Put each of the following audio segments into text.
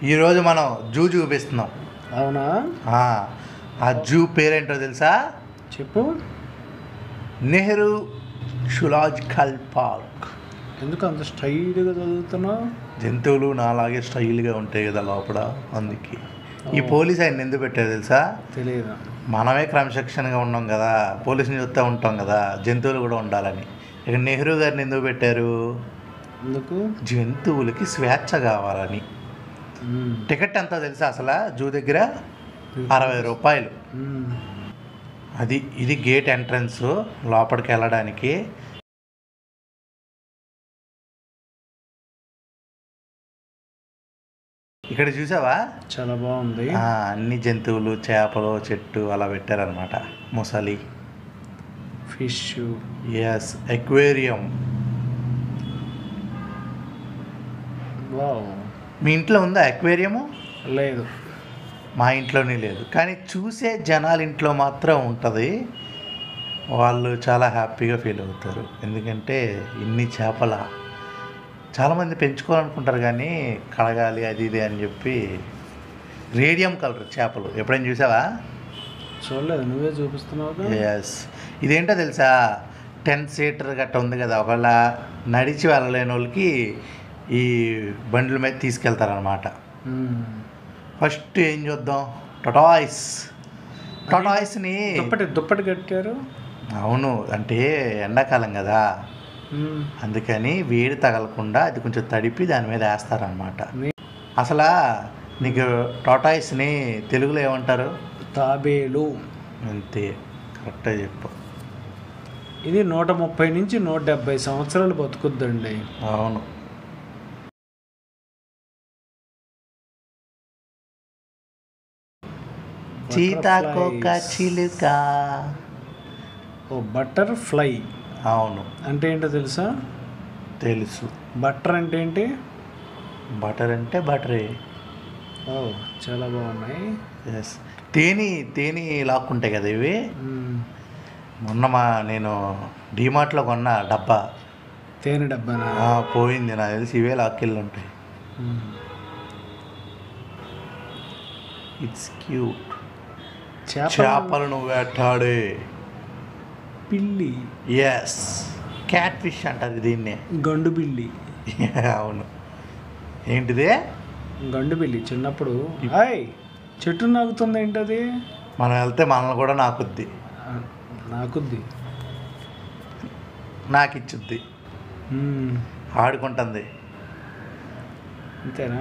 ఈరోజు మనం జూ చూపిస్తున్నాం అవునా ఆ, ఆ జూ పేరేంటో తెలుసా చెప్పు నెహ్రూ జులాజికల్ పార్క్ ఎందుకు అంత స్టైల్గా చదువుతున్నావు జంతువులు నాలాగే స్టైల్గా ఉంటాయి కదా లోపల అందుకే ఈ పోలీస్ ఆయన ఎందుకు పెట్టారు తెలుసా తెలియదు మనమే క్రమశిక్షణగా ఉన్నాం కదా పోలీసుని చూస్తూ ఉంటాం కదా జంతువులు కూడా ఉండాలని ఇక నెహ్రూ గారిని ఎందుకు పెట్టారు ఎందుకు జంతువులకి స్వేచ్ఛ కావాలని మ్మ్. టికెట్ ఎంత తెలుసా అసలు జూ దగ్గర అరవై రూపాయలు మ్మ్. అది ఇది గేట్ ఎంట్రన్స్ లోపలికి వెళ్ళడానికి ఇక్కడ చూసావా చాలా బాగుంది ఆ, అన్ని జంతువులు చేపలు చెట్టు అలా పెట్టారనమాట ముసలి ఫిష్ ఎస్ ఎక్వేరియం వావ్ మీ ఇంట్లో ఉందా ఎక్వేరియము లేదు మా ఇంట్లోనే లేదు కానీ చూసే జనాల ఇంట్లో మాత్రం ఉంటుంది వాళ్ళు చాలా హ్యాపీగా ఫీల్ అవుతారు ఎందుకంటే ఇన్ని చేపల చాలామంది పెంచుకోవాలనుకుంటారు కానీ కడగాలి అది ఇది అని చెప్పి రేడియం కలర్ చేపలు ఎప్పుడైనా చూసావా చూడలేదు నువ్వే చూపిస్తున్నావు ఎస్ ఇదేంటో తెలుసా టెన్ సీటర్ గట్ట ఉంది కదా ఒకవేళ నడిచి వెళ్ళలేని వాళ్ళకి ఈ బండ్ల మీద తీసుకెళ్తారనమాట ఫస్ట్ ఏం చూద్దాం టొటాయిస్ టొటాయిస్ని దుప్పటి దుప్పటి కట్టారు అవును అంటే ఎండాకాలం కదా మ్మ్. అందుకని వేడి తగలకుండా అది కొంచెం తడిపి దాని మీద వేస్తారనమాట నే- అసలు నీకు టొటాయిస్ని తెలుగులో ఏమంటారు తాబేలు అంతే కరెక్ట్గా చెప్పు ఇది నూట ముప్పై నుంచి నూట డెబ్బై సంవత్సరాలు బతుకుద్దండి అవును సీతాకోక చిలుక ఓ బటర్ ఫ్లై అవును అంటే ఏంటో తెలుసా తెలుసు బటర్ అంటే ఏంటి బటర్ అంటే బటరే ఓ చాలా బాగున్నాయి ఎస్ తేనె తేనె లాక్కుంటాయి కదా ఇవి మ్మ్. మొన్న మా నేను డీమార్ట్లో కొన్న డబ్బా తేనె డబ్బానా ఆ, పోయింది నాకు తెలిసి ఇవే లాక్కెళ్ళి ఉంటాయి మ్మ్. ఇట్స్ క్యూట్ చేప చేపలను వేటాడే పిల్లి ఎస్ క్యాట్ ఫిష్ అంటారు దీన్నే గండు పిల్లి అవును ఏంటిది గండు పిల్లి చిన్నప్పుడు హాయ్ చెట్టు నాకుతుంది ఏంటది మనం వెళ్తే మనల్ని కూడా నాకుద్ది ఆ, నాకుద్ది నాకు ఇచ్చుద్ది మ్మ్. ఆడుకుంటుంది అంతేనా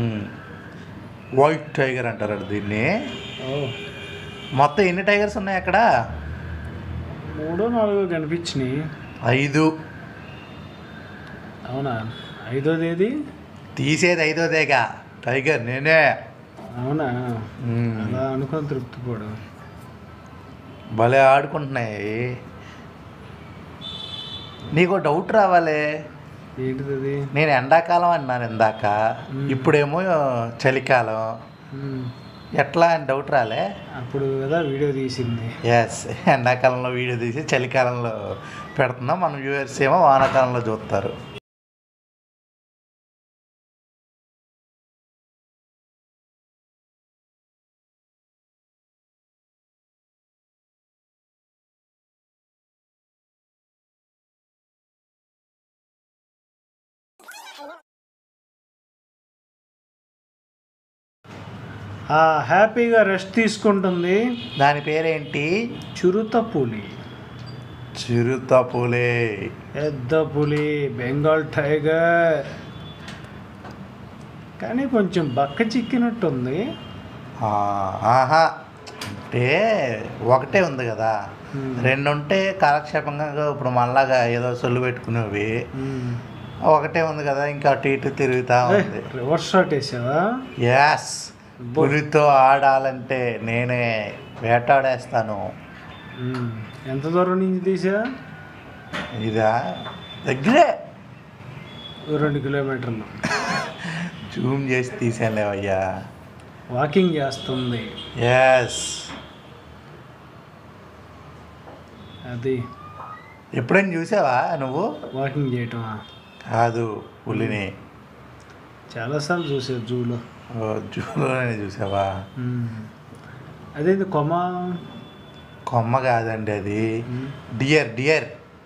వైట్ టైగర్ అంటారు అక్కడ దీన్ని ఓ మొత్తం ఎన్ని టైగర్స్ ఉన్నాయి అక్కడ మూడో నాలుగో కనిపించినాయి ఐదు అవునా ఐదోది ఏది తీసేది ఐదోదేగా టైగర్ నేనే అవునా మ్మ్. అలా అనుకుని తృప్తి పోడు భలే ఆడుకుంటున్నాయి నీకు డౌట్ రావాలి ఏంటిది అది నేను ఎండాకాలం అన్నాను ఇందాక మ్మ్. ఇప్పుడేమో చలికాలం మ్మ్. ఎట్లా అని డౌట్ రాలే అప్పుడు కదా వీడియో తీసింది ఎస్ ఎండాకాలంలో వీడియో తీసి చలికాలంలో పెడుతున్నాం మన వ్యూవర్స్ ఏమో వానాకాలంలో చూస్తారు ఆ హ్యాపీగా రెస్ట్ తీసుకుంటుంది దాని పేరేంటి చిరుత పులి చిరుత పులే పెద్ద పులి బెంగాల్ టైగర్ కానీ కొంచెం బక్క చిక్కినట్టుంది ఆ, ఆహా అంటే ఒకటే ఉంది కదా మ్మ్. రెండు ఉంటే కాలక్షేపంగా ఇప్పుడు మళ్ళాగా ఏదో సొల్లు పెట్టుకునేవి మ్మ్. ఒకటే ఉంది కదా ఇంకా అటు ఇటు తిరుగుతూ ఏయ్, ఉంది రివర్స్ షాట్ వేసావా యాస్ పులితో ఆడాలంటే నేనే వేటాడేస్తాను మ్మ్. ఎంత దూరం నుంచి తీసా ఇదా దగ్గరే ఓ రెండు కిలోమీటర్లు జూమ్ చేసి తీసానులేవయ్యా వాకింగ్ చేస్తుంది ఎస్ అది ఎప్పుడైనా చూసావా నువ్వు వాకింగ్ చేయటమా కాదు పులిని చాలాసార్లు చూసా జూలో ఓ, జూలోనే చూసావా ఉమ్. అదేంది కొమ్మ కొమ్మ కాదండి అది డియర్ డియర్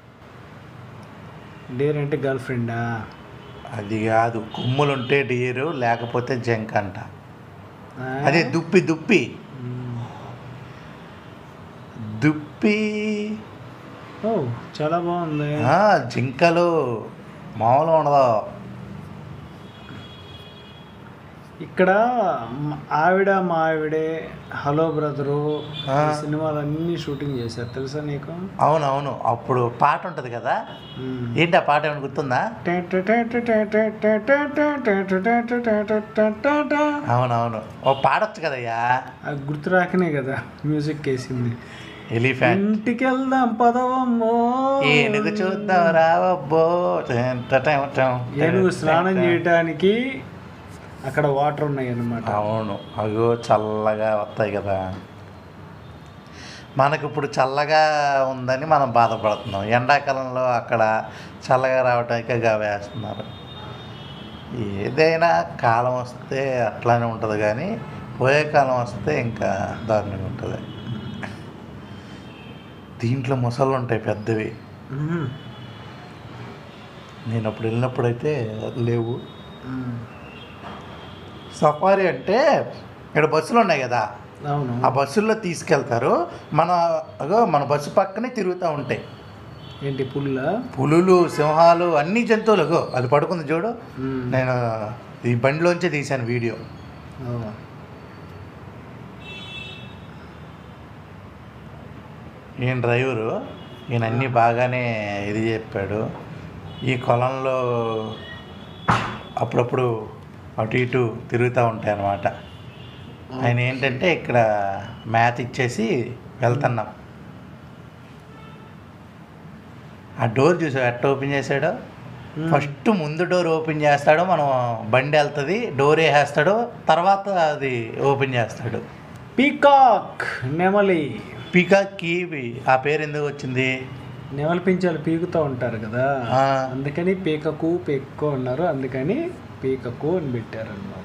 డేర్ అంటే గర్ల్ ఫ్రెండా అది కాదు కొమ్ములుంటే డియరు లేకపోతే జంక్ అంట అదే దుప్పి దుప్పి దుప్పి ఓ చాలా బాగుంది ఆ, జింకలు మామూలు ఉండదు ఇక్కడ మ- ఆవిడ మా ఆవిడే హలో బ్రదరు ఆ. సినిమాలు అన్ని షూటింగ్ చేశారు తెలుసా నీకు అవునవును అప్పుడు పాట ఉంటుంది కదా ఏంటి ఆ పాట ఏమైనా గుర్తుందా అవునవును ఓ పాడొచ్చు కదయ్యా అది గుర్తు రాకనే కదా మ్యూజిక్ వేసింది ఎలిఫెంట్ ఇంటికి వెళ్దాం పదవమ్మో ఏనుగు చూద్దాం రావబ్బో ఏనుగు స్నానం చేయటానికి అక్కడ వాటర్ ఉన్నాయి అన్నమాట అవును అగో చల్లగా వస్తాయి కదా మనకి ఇప్పుడు చల్లగా ఉందని మనం బాధపడుతున్నాం ఎండాకాలంలో అక్కడ చల్లగా రావటానికి గా వేస్తున్నారు ఏదైనా కాలం వస్తే అట్లానే ఉంటుంది కానీ పోయే కాలం వస్తే ఇంకా దారుణంగా ఉంటుంది దీంట్లో మొసళ్ళు ఉంటాయి పెద్దవి మ్మ్. నేను అప్పుడు వెళ్ళినప్పుడు అయితే లేవు మ్మ్. సఫారీ అంటే ఇక్కడ బస్సులు ఉన్నాయి కదా అవును ఆ బస్సుల్లో తీసుకెళ్తారు మన అగో మన బస్సు పక్కనే తిరుగుతూ ఉంటాయి ఏంటి పుల్ల పులులు సింహాలు అన్ని జంతువులు అగో అది పడుకుంది చూడు మ్మ్. నేను ఈ బండిలోంచే తీశాను వీడియో ఓ. ఈయన డ్రైవరు ఈయన అన్నీ బాగానే ఇది చెప్పాడు ఈ కొలంలో అప్పుడప్పుడు అటు ఇటు తిరుగుతూ ఉంటాయి అన్నమాట ఆయన ఏంటంటే ఇక్కడ మ్యాథ్ ఇచ్చేసి వెళ్తున్నాం ఆ డోర్ చూసావు ఎట్ట ఓపెన్ చేశాడో మ్మ్. ఫస్ట్ ముందు డోర్ ఓపెన్ చేస్తాడు మనం బండి వెళ్తుంది డోర్ వేసేస్తాడు తర్వాత అది ఓపెన్ చేస్తాడు పీకాక్ నెమలి పీకాక్కి ఆ పేరు ఎందుకు వచ్చింది నెమలి పించాలు పీకుతూ ఉంటారు కదా ఆ. అందుకని పీకకు పీక్కో అన్నారు అందుకని పీకకు అని పెట్టారు అనమాట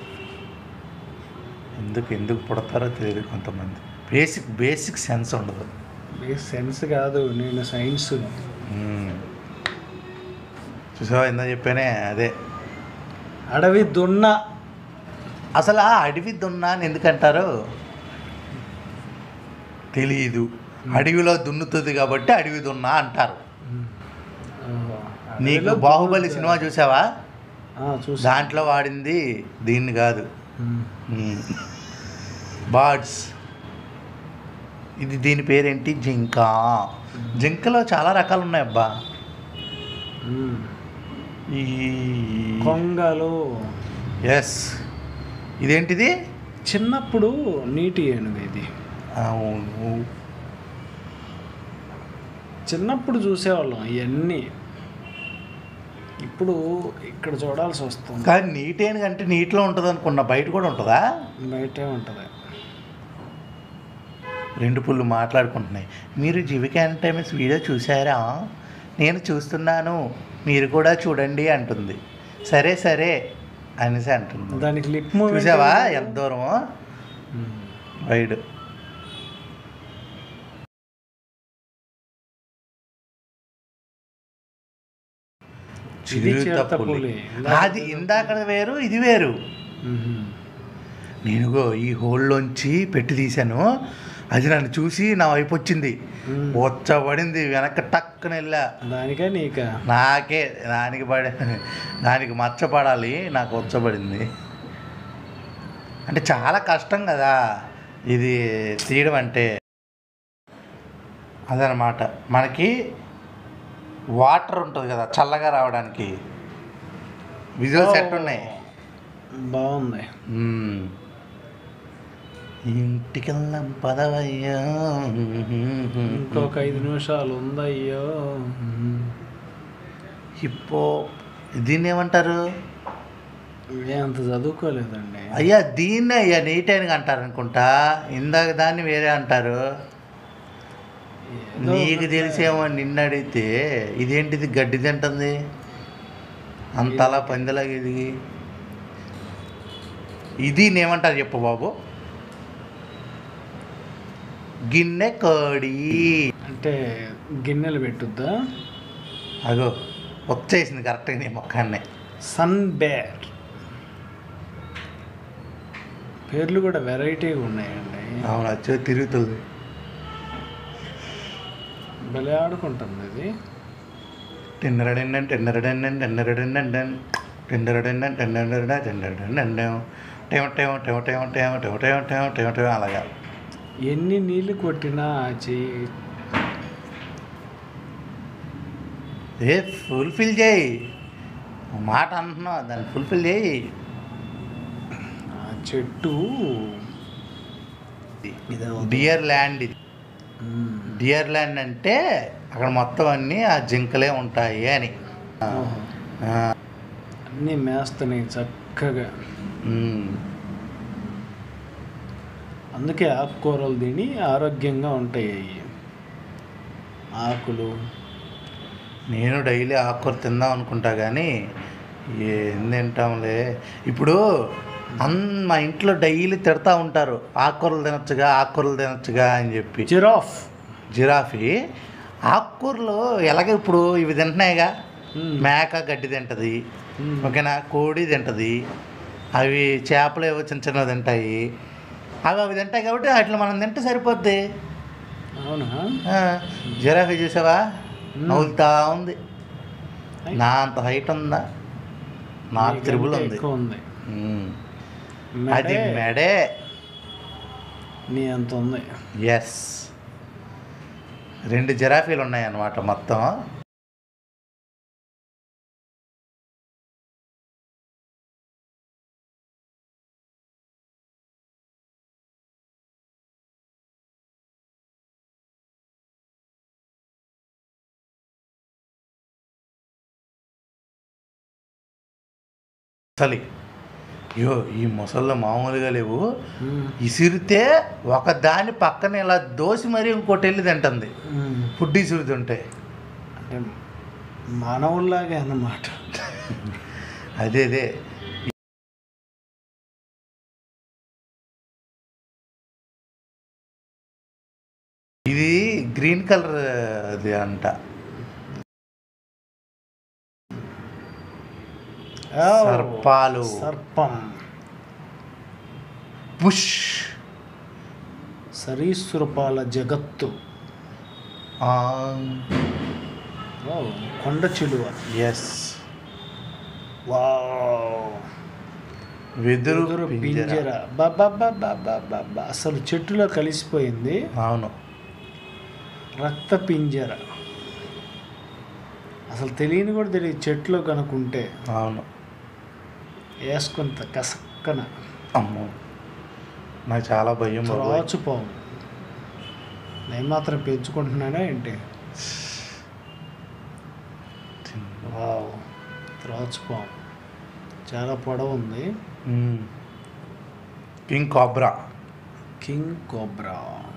ఎందుకు ఎందుకు పుడతారో తెలియదు కొంతమంది బేసిక్ బేసిక్ సెన్స్ ఉండదు సెన్స్ కాదు నేను సైన్స్ మ్మ్. చూసావా ఇందా చెప్పానే అదే అడవి దున్న అసలు ఆ అడవి దున్నా అని ఎందుకంటారు తెలియదు అడవిలో దున్నుతుంది కాబట్టి అడవి దున్నా అంటారు ఓహో. నీకు అడవిలో బాహుబలి దున్నుతుంది. సినిమా చూసావా ఆ, చూసా దాంట్లో వాడింది దీన్ని కాదు మ్మ్. బర్డ్స్ ఇది దీని పేరేంటి జింక జింకలో చాలా రకాలు ఉన్నాయి అబ్బా మ్మ్. ఈ కొంగలు ఎస్ ఇదేంటిది చిన్నప్పుడు నీటి ఏనుగు ఇది అవును చిన్నప్పుడు చూసేవాళ్ళం ఇవన్నీ ఇప్పుడు ఇక్కడ చూడాల్సి వస్తుంది కానీ నీటేను అంటే నీటిలో ఉంటుంది అనుకున్న బయట కూడా ఉంటుందా బయటే ఉంటుంది రెండు పుల్లు మాట్లాడుకుంటున్నాయి మీరు జీవిక ఎంటర్టైన్మెంట్స్ వీడియో చూసారా నేను చూస్తున్నాను మీరు కూడా చూడండి అంటుంది సరే సరే అనేసి అంటుంది దానికి లిప్ మూవ్ చూసావా ఎంత దూరమో వైడ్ ఇది చిరుత చిరుత పులి పులి. అది ఇందాక వేరు ఇది వేరు నేనుగో ఈ హోల్లోంచి పెట్టి తీశాను అది నన్ను చూసి నా వైపు వచ్చింది వచ్చబడింది వెనక్కి టక్కున వెళ్ళా దానికే నీక నాకే దానికి పడి దానికి మచ్చపడాలి నాకు వచ్చబడింది అంటే చాలా కష్టం కదా ఇది తీయడం అంటే అదనమాట మనకి వాటర్ ఉంటుంది కదా చల్లగా రావడానికి విజువల్ సెట్ ఉన్నాయి బాగుంది మ్మ్. ఇంటికెళ్ళం పదవయ్యా ఇంకొక ఐదు నిమిషాలు ఉందయ్యో హిప్పో దీన్ని ఏమంటారు ఏ అంత చదువుకోలేదండి అయ్యా దీన్నే అయ్యా నీటైనగా అంటారు అనుకుంటా ఇందాక దాన్ని వేరే అంటారు ఏదో నీకు ఒకటి. తెలిసేమో నిన్ను అడిగితే ఇదేంటిది గడ్డి తింటుంది అంతలా పందిలాగా ఇది ఇది ఏమంటారు చెప్పు బాబు గిన్నె కోడి అంటే గిన్నెలు పెట్టుద్దా అగో వచ్చేసింది కరెక్ట్గా నీ మొక్కాన్నే సన్ బేర్ పేర్లు కూడా వెరైటీగా ఉన్నాయండి అవును వచ్చి తిరుగుతుంది భలే ఆడుకుంటుంది ఇది టెన్నరడెండెన్ టెన్నరడెండెన్ టెన్నరడెండెన్ టెన్నరడెండెన్ టెన్నరడెండెన్ టెన్నరడెండెన్ టేమ టేమ టేమ టేమ టేమ టేమ టేమ టేమ టేమ టేమ అలాగా ఎన్ని నీళ్ళు కొట్టినా చెయ్యి ఏ ఫుల్ఫిల్ చేయి మాట అంటున్నావు దాన్ని ఫుల్ఫిల్ చేయి ఆ చెట్టు డియర్ ల్యాండ్ ఇది మ్మ్. డియర్ ల్యాండ్ అంటే అక్కడ మొత్తం అన్నీ ఆ జింకలే ఉంటాయి అని ఆ, ఓహో. ఆ, అన్నీ మేస్తున్నాయి చక్కగా ఉమ్. అందుకే ఆకుకూరలు తిని ఆరోగ్యంగా ఉంటాయి అవి ఆకులు నేను డైలీ ఆకుకూర తిందాం అనుకుంటా కానీ ఏం తింటాంలే ఇప్పుడు అన్ మా ఇంట్లో డైలీ తిడతా ఉంటారు ఆకుకూరలు తినొచ్చుగా ఆకుకూరలు తినొచ్చుగా అని చెప్పి జిరాఫ్ జిరాఫీ ఆకుకూరలు ఎలాగ ఇప్పుడు ఇవి తింటున్నాయిగా మ్మ్. మేక గడ్డి తింటది మ్మ్. ఓకేనా కోడి తింటది అవి చేపలు ఏవో చిన్న చిన్నవి తింటాయి అవి అవి తింటాయి కాబట్టి వాటిని మనం తింటే సరిపోద్ది అవునా ఆ, జిరాఫీ చూసావా మ్మ్. నవ్వులుతా ఉంది ఐ. నా అంత హైట్ ఉందా నాకు నీకంటే త్రిబుల్ ఉంది ఎక్కువ ఉంది మ్మ్. అది మెడే మెడే నీ అంత ఉంది ఎస్ రెండు జిరాఫీలు ఉన్నాయి అన్నమాట మొత్తం అసలు అయ్యో ఈ మొసళ్ళు మామూలుగా లేవు మ్మ్. ఇసిరితే ఒక దాని పక్కన ఇలా దోసి మరీ ఇంకోటి వెళ్ళి తింటుంది మ్మ్. ఫుడ్ ఇసురుతుంటే అంటే మానవుల్లాగే అన్నమాట అదే అదే ఇది గ్రీన్ కలర్ అది అంట ఓ, సర్పాలు సర్పం పుష్ సరీసృపాల జగత్తు ఓ, కొండ చిలువ ఎస్ వావ్ వెదురు ఎదురు పింజర పింజర బాబా అసలు చెట్టులో కలిసిపోయింది అవును రక్త పింజర అసలు తెలియని కూడా తెలియదు చెట్లో కనుకుంటే అవును వేసుకుంత కసక్కన అమ్మో నాకు చాలా భయం బాబోయ్. త్రాచుపాము నేను మాత్రం పెంచుకుంటున్నానా ఏంటి వావ్ త్రాచుపాము చాలా పొడవు ఉంది మ్మ్. కింగ్ కాబ్రా కింగ్ కోబ్రా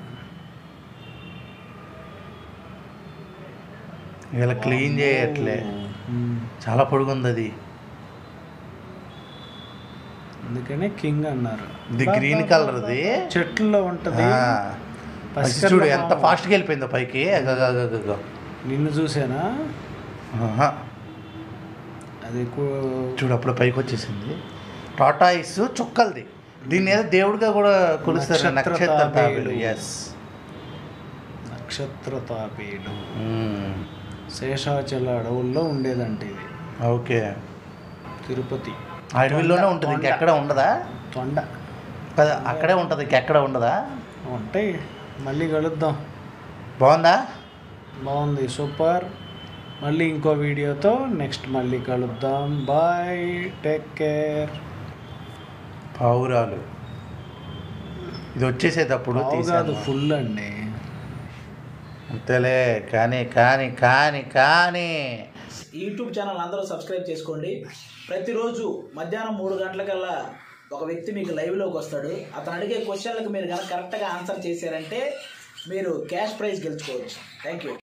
ఇలా క్లీన్ చేయట్లే మ్మ్. చాలా పొడుగుంది అది అందుకనే కింగ్ అన్నారు ఇది బా, గ్రీన్ బా, కలర్ బా, అది బా. చెట్లలో ఉంటది ఆ. పసికల్ల అది చూడు ఎంత మామ. ఫాస్ట్గా వెళ్ళిపోయిందో పైకి అగగగగగ. నిన్ను చూసానా ఆహా. అది కూ- చూడు అప్పుడు పైకి వచ్చేసింది టాటాయిస్ చుక్కలది దీన్ని ఏదో దేవుడిగా కూడా కొలుస్తారు నక్షత్ర నక్షత్ర తాబేలు. ఎస్ నక్షత్ర తాపీలు శేషాచల అడవుల్లో ఉండేదంట ఇది ఓకే తిరుపతి ఆ అడవిలోనే ఉంటుంది తొండ. ఇంకెక్కడ ఉండదా తొండ కదా అక్కడే ఉంటుంది ఇంకెక్కడ ఉండదా ఉంటాయి మళ్ళీ కలుద్దాం బాగుందా బాగుంది సూపర్ మళ్ళీ ఇంకో వీడియోతో నెక్స్ట్ మళ్ళీ కలుద్దాం బాయ్ టేక్ కేర్ పావురాలు ఇది వచ్చేసేటప్పుడు కాదు తీసాను ఫుల్ అండి అంతేలే కానీ కానీ కానీ కానీ ఈ యూట్యూబ్ ఛానల్ అందరూ సబ్స్క్రైబ్ చేసుకోండి ప్రతిరోజు మధ్యాహ్నం మూడు గంటలకల్లా ఒక వ్యక్తి మీకు లైవ్లోకి వస్తాడు అతను అడిగే క్వశ్చన్లకు మీరు కనుక కరెక్ట్గా ఆన్సర్ చేశారంటే మీరు క్యాష్ ప్రైజ్ గెలుచుకోవచ్చు థ్యాంక్ యూ